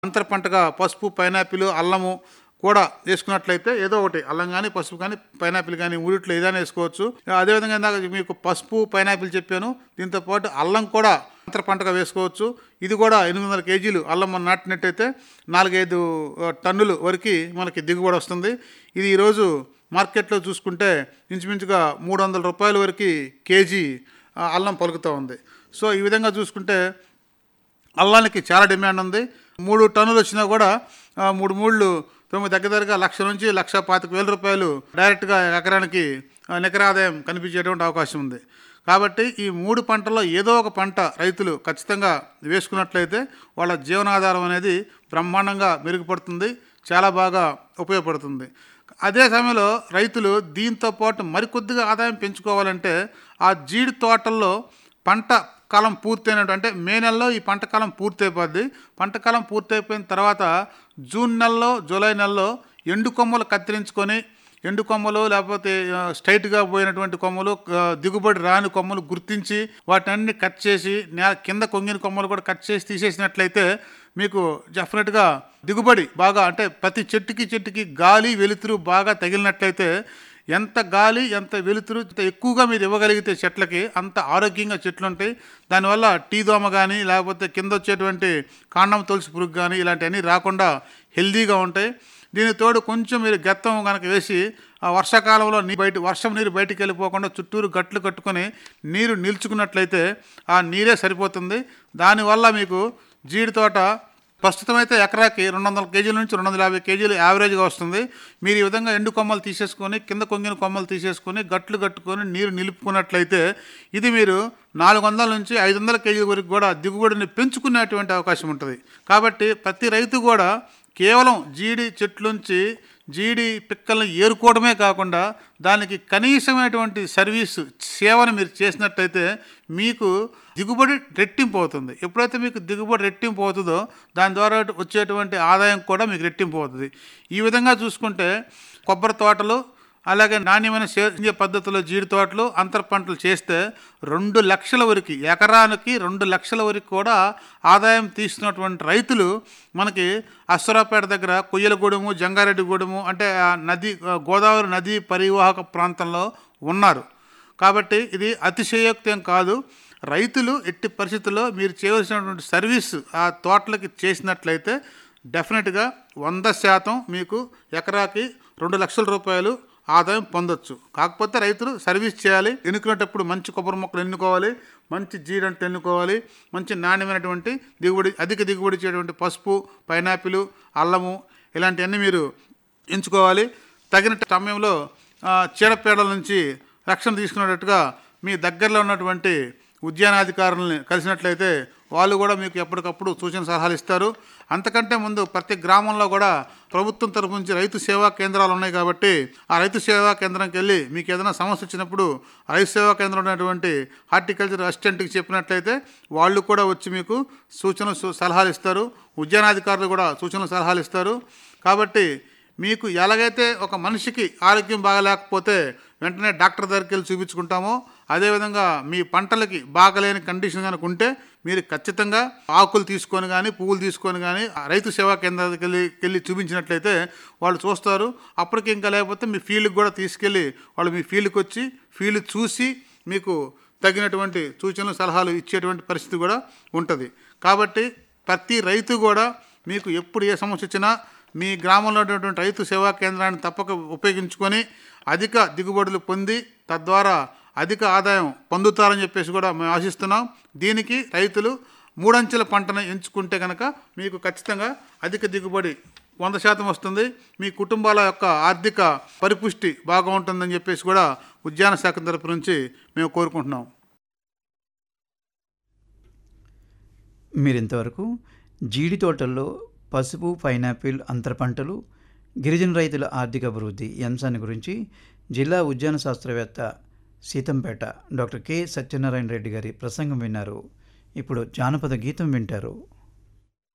అంతర పంటగా పసుపు పైనాపిల్ అల్లము కూడా వేసుకున్నట్లయితే ఏదో ఒకటి అల్లం కానీ పసుపు కానీ పైనాపిల్ కానీ ఊరిట్లో ఏదైనా వేసుకోవచ్చు అదేవిధంగా ఇందాక మీకు పసుపు పైనాపిల్ చెప్పాను దీంతో పాటు అల్లం కూడా అంతర పంటగా వేసుకోవచ్చు ఇది కూడా ఎనిమిది వందల కేజీలు అల్లం మనం నాటినట్టయితే నాలుగైదు ఆ, టన్నులు వరకు మనకి దిగుబడి వస్తుంది ఇది ఈరోజు మార్కెట్లో చూసుకుంటే ఇంచుమించుగా మూడు వందల రూపాయల వరకు కేజీ ఆ, అల్లం పలుకుతూ ఉంది సో ఈ విధంగా చూసుకుంటే అల్లానికి చాలా డిమాండ్ ఉంది మూడు టన్నులు వచ్చినా కూడా ఆ, మూడు మూళ్ళు తొమ్మిది దగ్గర దగ్గరగా లక్ష నుంచి లక్ష పాతిక వేల రూపాయలు డైరెక్ట్గా ఎకరానికి ఆ, నికర ఆదాయం కనిపించేటువంటి అవకాశం ఉంది కాబట్టి ఈ మూడు పంటల్లో ఏదో ఒక పంట రైతులు ఖచ్చితంగా వేసుకున్నట్లయితే వాళ్ళ జీవనాధారం అనేది బ్రహ్మాండంగా మెరుగుపడుతుంది చాలా బాగా ఉపయోగపడుతుంది అదే సమయంలో రైతులు దీంతో పాటు మరికొద్దిగా ఆదాయం పెంచుకోవాలంటే ఆ జీడి తోటల్లో పంట కాలం పూర్తయిన అంటే మే నెలలో ఈ పంట కాలం పూర్తి అయిపోద్ది పంట కాలం పూర్తి అయిపోయిన తర్వాత జూన్ నెలలో జూలై నెలలో ఎండు కొమ్మలు కత్తిరించుకొని ఎండు కొమ్మలు లేకపోతే ఆ, స్ట్రైట్గా పోయినటువంటి కొమ్మలు ఆ, దిగుబడి రాని కొమ్మలు గుర్తించి వాటిని కట్ చేసి నేల కింద కొంగిన కొమ్మలు కూడా కట్ చేసి తీసేసినట్లయితే మీకు డెఫినెట్గా దిగుబడి బాగా అంటే ప్రతి చెట్టుకి చెట్టుకి గాలి వెలుతురు బాగా తగిలినట్లయితే ఎంత గాలి ఎంత వెలుతురు ఎంత ఎక్కువగా మీరు ఇవ్వగలిగితే చెట్లకి అంత ఆరోగ్యంగా చెట్లు ఉంటాయి దానివల్ల టీ దోమ కానీ లేకపోతే కింద వచ్చేటువంటి కాండం తులసి పురుగు కానీ ఇలాంటివన్నీ రాకుండా హెల్దీగా ఉంటాయి దీని తోడు కొంచెం మీరు గెత్తం కనుక వేసి ఆ వర్షాకాలంలో నీ బయట వర్షం నీరు బయటికి వెళ్ళిపోకుండా చుట్టూరు గట్లు కట్టుకొని నీరు నిల్చుకున్నట్లయితే ఆ నీరే సరిపోతుంది దానివల్ల మీకు జీడి తోట ప్రస్తుతం అయితే ఎకరాకి రెండు వందల కేజీల నుంచి రెండు వందల యాభై కేజీలు యావరేజ్గా వస్తుంది మీరు ఈ విధంగా ఎండు కొమ్మలు తీసేసుకొని కింద కొంగిన కొమ్మలు తీసేసుకొని గట్లు కట్టుకొని నీరు నిలుపుకున్నట్లయితే ఇది మీరు నాలుగు వందల నుంచి ఐదు వందల కేజీల వరకు కూడా దిగుబడిని పెంచుకునేటువంటి అవకాశం ఉంటుంది కాబట్టి ప్రతి రైతు కూడా కేవలం జీడి చెట్లుంచి జీడి పిక్కల్ని ఏరుకోవడమే కాకుండా దానికి కనీసమైనటువంటి సర్వీసు సేవను మీరు చేసినట్టయితే మీకు దిగుబడి రెట్టింపు అవుతుంది ఎప్పుడైతే మీకు దిగుబడి రెట్టింపు అవుతుందో దాని ద్వారా వచ్చేటువంటి ఆదాయం కూడా మీకు రెట్టింపు అవుతుంది ఈ విధంగా చూసుకుంటే కొబ్బరి తోటలు అలాగే నాణ్యమైన సేంద్రియ పద్ధతిలో జీడి తోటలు అంతర పంటలు చేస్తే రెండు లక్షల వరకు ఎకరానికి రెండు లక్షల వరకు కూడా ఆదాయం తీస్తున్నటువంటి రైతులు మనకి అశ్వరాపేట దగ్గర కొయ్యలగూడెము జంగారెడ్డిగూడెము అంటే ఆ నది ఆ గోదావరి నదీ పరివాహక ప్రాంతంలో ఉన్నారు కాబట్టి ఇది అతిశయోక్తం కాదు రైతులు ఎట్టి పరిస్థితుల్లో మీరు చేయవలసినటువంటి సర్వీస్ ఆ తోటలకి చేసినట్లయితే డెఫినెట్గా వంద శాతం మీకు ఎకరాకి రెండు లక్షల రూపాయలు ఆదాయం పొందొచ్చు కాకపోతే రైతులు సర్వీస్ చేయాలి ఎన్నుకునేటప్పుడు మంచి కొబ్బరి మొక్కలు ఎన్నుకోవాలి మంచి జీడంటే ఎన్నుకోవాలి మంచి నాణ్యమైనటువంటి దిగుబడి అధిక దిగుబడి ఇచ్చేటువంటి పసుపు పైనాపిల్ అల్లము ఇలాంటివన్నీ మీరు ఎంచుకోవాలి తగిన సమయంలో ఆ, చీడపీడల నుంచి రక్షణ తీసుకునేటట్టుగా మీ దగ్గరలో ఉన్నటువంటి ఉద్యానాధికారులని కలిసినట్లయితే వాళ్ళు కూడా మీకు ఎప్పటికప్పుడు సూచన సలహాలు ఇస్తారు అంతకంటే ముందు ప్రతి గ్రామంలో కూడా ప్రభుత్వం తరపు నుంచి రైతు సేవా కేంద్రాలు ఉన్నాయి కాబట్టి ఆ రైతు సేవా కేంద్రంకి వెళ్ళి మీకు ఏదైనా సమస్య వచ్చినప్పుడు ఆ రైతు సేవా కేంద్రం ఉన్నటువంటి హార్టికల్చర్ అసిస్టెంట్కి చెప్పినట్లయితే వాళ్ళు కూడా వచ్చి మీకు సూచనలు సు- సలహాలు ఇస్తారు ఉద్యానాధికారులు కూడా సూచనలు సలహాలు ఇస్తారు కాబట్టి మీకు ఎలాగైతే ఒక మనిషికి ఆరోగ్యం బాగలేకపోతే వెంటనే డాక్టర్ దగ్గరికి వెళ్ళి చూపించుకుంటామో అదేవిధంగా మీ పంటలకి బాగలేని కండిషన్ కనుక ఉంటే మీరు ఖచ్చితంగా ఆకులు తీసుకొని కానీ పువ్వులు తీసుకొని కానీ ఆ రైతు సేవా కేంద్రానికి వెళ్ళి వెళ్ళి చూపించినట్లయితే వాళ్ళు చూస్తారు అప్పటికి ఇంకా లేకపోతే మీ ఫీల్డ్కి కూడా తీసుకెళ్ళి వాళ్ళు మీ ఫీల్డ్కి వచ్చి ఫీల్డ్ చూసి మీకు తగినటువంటి సూచనలు సలహాలు ఇచ్చేటువంటి పరిస్థితి కూడా ఉంటుంది కాబట్టి ప్రతి రైతు కూడా మీకు ఎప్పుడు ఏ సమస్య వచ్చినా మీ గ్రామంలో ఉన్నటువంటి రైతు సేవా కేంద్రాన్ని తప్పక ఉపయోగించుకొని అధిక దిగుబడులు పొంది తద్వారా అధిక ఆదాయం పొందుతారని చెప్పేసి కూడా మేము ఆశిస్తున్నాం దీనికి రైతులు మూడంచెల పంటను ఎంచుకుంటే కనుక మీకు ఖచ్చితంగా అధిక దిగుబడి వంద శాతం వస్తుంది మీ కుటుంబాల యొక్క ఆర్థిక పరిపుష్టి బాగా ఉంటుందని చెప్పేసి కూడా ఉద్యాన శాఖ తరపు నుంచి మేము కోరుకుంటున్నాం మీరింతవరకు జీడి తోటల్లో పసుపు పైనాపిల్ అంతర పంటలు గిరిజన రైతుల ఆర్థిక అభివృద్ధి ఈ అంశాన్ని గురించి జిల్లా ఉద్యాన శాస్త్రవేత్త సీతంపేట డాక్టర్ కె సత్యనారాయణ రెడ్డి గారి ప్రసంగం విన్నారు ఇప్పుడు జానపద గీతం వింటారు